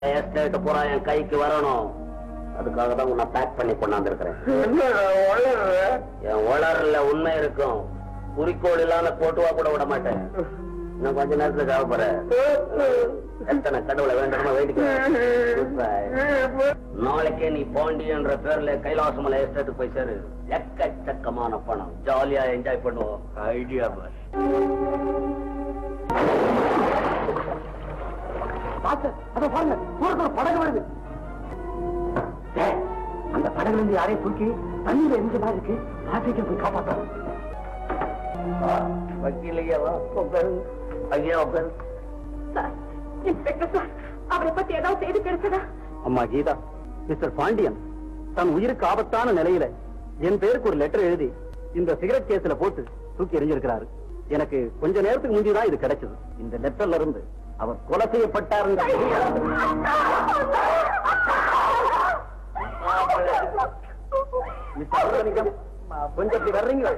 Estate பூரா என் கைக்கு வரணும் அதுக்காக தான் உன்னை பேக் பண்ணி கொண்டாந்துருக்கிறேன் என் உளறல உண்மை இருக்கும் குறிக்கோள் இல்லாம போட்டுவா கூட விட மாட்டேன் இன்னும் கொஞ்ச நேரத்துல சாவ போற எத்தனை கடவுளை வேண்டுமா வேண்டிக்கிறேன் நாளைக்கே நீ பாண்டியன்ற பேர்ல கைலாசமலை எஸ்டேட்டுக்கு போய் சேரு எக்கச்சக்கமான பணம் ஜாலியா என்ஜாய் பண்ணுவோம் ஐடியா பாஸ் அதை பாருங்க தூரத்துல ஒரு படகு வருது டேய், அந்த படகுல இருந்து யாரையும் தூக்கி தண்ணியில எரிஞ்ச மாதிரி இருக்கு ஆசைக்கு போய் காப்பாத்தணும் வக்கீலையா வா உட்காரு ஐயா உட்காரு சார் இன்ஸ்பெக்டர் சார் அவரை பத்தி ஏதாவது செய்தி கிடைச்சதா அம்மா கீதா மிஸ்டர் பாண்டியன் தன் உயிருக்கு ஆபத்தான நிலையில என் பேருக்கு ஒரு லெட்டர் எழுதி இந்த சிகரெட் கேஸ்ல போட்டு தூக்கி எறிஞ்சிருக்கிறாரு எனக்கு கொஞ்ச நேரத்துக்கு முந்தி தான் இது கிடைச்சது இந்த லெட்டர்ல இருந்து அவர் கொலை செய்யப்பட்டாருங்க மிஸ்டர் அருணலிங்கம், கொஞ்சம் இப்படி வர்றீங்களா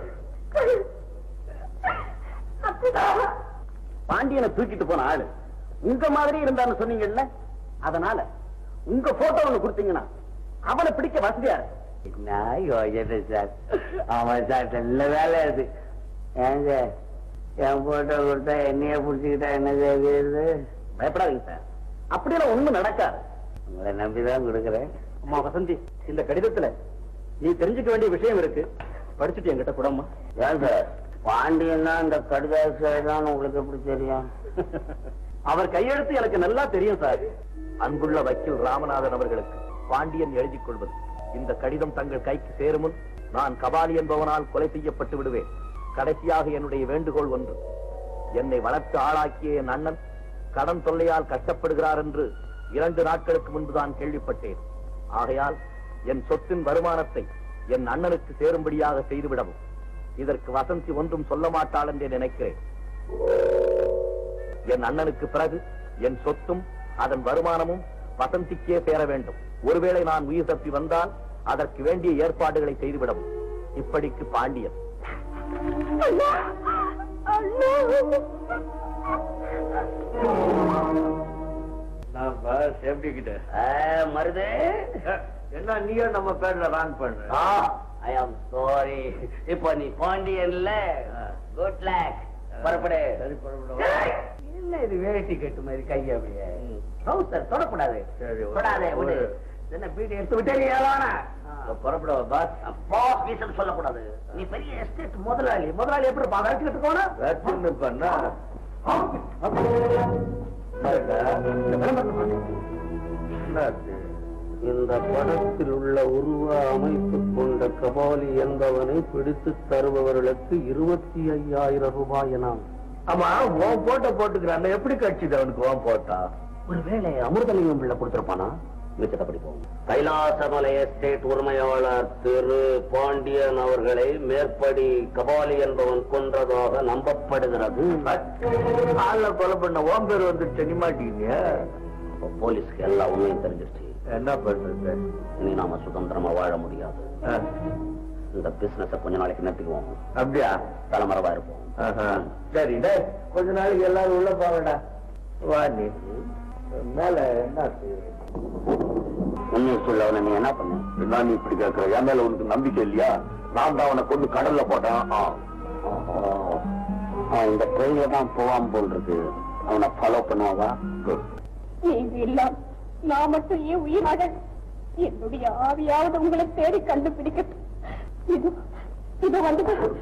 பாண்டியனை தூக்கிட்டு போன ஆளு உங்க மாதிரி இருந்தான்னு சொன்னீங்கல்ல அதனால உங்க போட்டோ ஒண்ணு கொடுத்தீங்கன்னா அவனை பிடிக்க வசதியா இருக்கு என்ன யோஜனை சார் ஆமா சார் நல்ல வேலை அது ஏங்க என் போட்டோ கொடுத்தா என்னைய புடிச்சுக்கிட்டா என்ன செய்யுது பயப்படாதீங்க சார் அப்படியெல்லாம் ஒண்ணும் நடக்காது உங்களை நம்பிதான் கொடுக்குறேன் அம்மா வசந்தி இந்த கடிதத்துல நீ தெரிஞ்சுக்க வேண்டிய விஷயம் இருக்கு படிச்சுட்டு என்கிட்ட கூடம்மா ஏன் சார் பாண்டியன் தான் இந்த கடிதாசிரியர் உங்களுக்கு எப்படி தெரியும் அவர் கையெழுத்து எனக்கு நல்லா தெரியும் சார் அன்புள்ள வக்கீல் ராமநாதன் அவர்களுக்கு பாண்டியன் எழுதிக் கொள்வது இந்த கடிதம் தங்கள் கைக்கு சேரும் முன் நான் கபாலி என்பவனால் கொலை செய்யப்பட்டு விடுவேன் கடைசியாக என்னுடைய வேண்டுகோள் ஒன்று என்னை வளர்த்து ஆளாக்கிய என் அண்ணன் கடன் தொல்லையால் கஷ்டப்படுகிறார் என்று இரண்டு நாட்களுக்கு முன்புதான் கேள்விப்பட்டேன் ஆகையால் என் சொத்தின் வருமானத்தை என் அண்ணனுக்கு சேரும்படியாக செய்துவிடவும் இதற்கு வசந்தி ஒன்றும் சொல்ல மாட்டாள் என்று நினைக்கிறேன் என் அண்ணனுக்கு பிறகு என் சொத்தும் அதன் வருமானமும் வசந்திக்கே சேர வேண்டும் ஒருவேளை நான் உயிர் தப்பி வந்தால் அதற்கு வேண்டிய ஏற்பாடுகளை செய்துவிடவும் இப்படிக்கு பாண்டியன் சேஃப்டி கிட்ட மருதே என்ன நீயும் நம்ம பேர்ல ரான் பண்ற ஐ ஆம் சாரி இப்போ நீ பாண்டியன்ல குட் லக் புறப்படு சரி, புறப்படு. ஏய், என்ன இது வேட்டி கட்டு மாதிரி கை அப்படியே ட்ரௌசர் தொடக்கூடாது சரி, ஒரு- தொடாதே விடு ஒரு- என்ன பீடி எடுத்து விட்டே நீ ஏவானா புறப்பட பாஸ் பாஸ் வீசல் சொல்லக்கூடாது நீ பெரிய எஸ்டேட் முதலாளி முதலாளி எப்படி இருப்பான் வளர்த்துக்கிட்டு போனா வேட்சுன்னு பண்ணா என்னாச்சு இந்த படத்தில் உள்ள உருவ அமைப்பு கொண்ட கபாலி என்பவனை பிடித்து தருபவர்களுக்கு இருபத்தி ஐயாயிரம் ரூபாய் என ஆமா உன் போட்டோ போட்டுக்கிறான் எப்படி கட்சிது அவனுக்கு உன் போட்டா ஒருவேளை அமிர்தலிங்கம் பிள்ளை கொடுத்திருப்பானா மிச்சத்தை படிப்போம் கைலாசமலை எஸ்டேட் உரிமையாளர் திரு பாண்டியன் அவர்களை மேற்படி கபாலி என்பவன் கொன்றதாக நம்பப்படுகிறது ஆள்ல கொலை பண்ண ஓம் பேர் வந்துருச்சு நீ மாட்டீங்க அப்ப போலீஸ்க்கு எல்லா உண்மையும் தெரிஞ்சிருச்சு என்ன பண்றது இனி நாம சுதந்திரமா வாழ முடியாது ஆ, இந்த பிசினஸ கொஞ்ச நாளைக்கு நிறுத்திக்குவோம் அப்படியா தலைமறைவா இருப்போம் ஆஹா. சரி டேய், கொஞ்ச நாளைக்கு எல்லாரும் உள்ள போங்கடா வா நீ மேல என்ன உண்மையை சொல்ல அவனை நீ என்ன பண்ண நான் நீ இப்படி கேட்கிற என் மேல உனக்கு நம்பிக்கை இல்லையா நான் தான் அவனை கொண்டு கடல்ல போட்டேன் ஆ. ஓஹோ. அவன் இந்த ட்ரெயின்ல தான் போவான் போல் இருக்கு அவனை ஃபாலோ பண்ணுவாவா Good. நீங்க இல்லாம் நான் மட்டும் ஏன் உயிராக என்னுடைய ஆவியாவது உங்களை தேடி கண்டுபிடிக்கட்டும் இது இது வந்து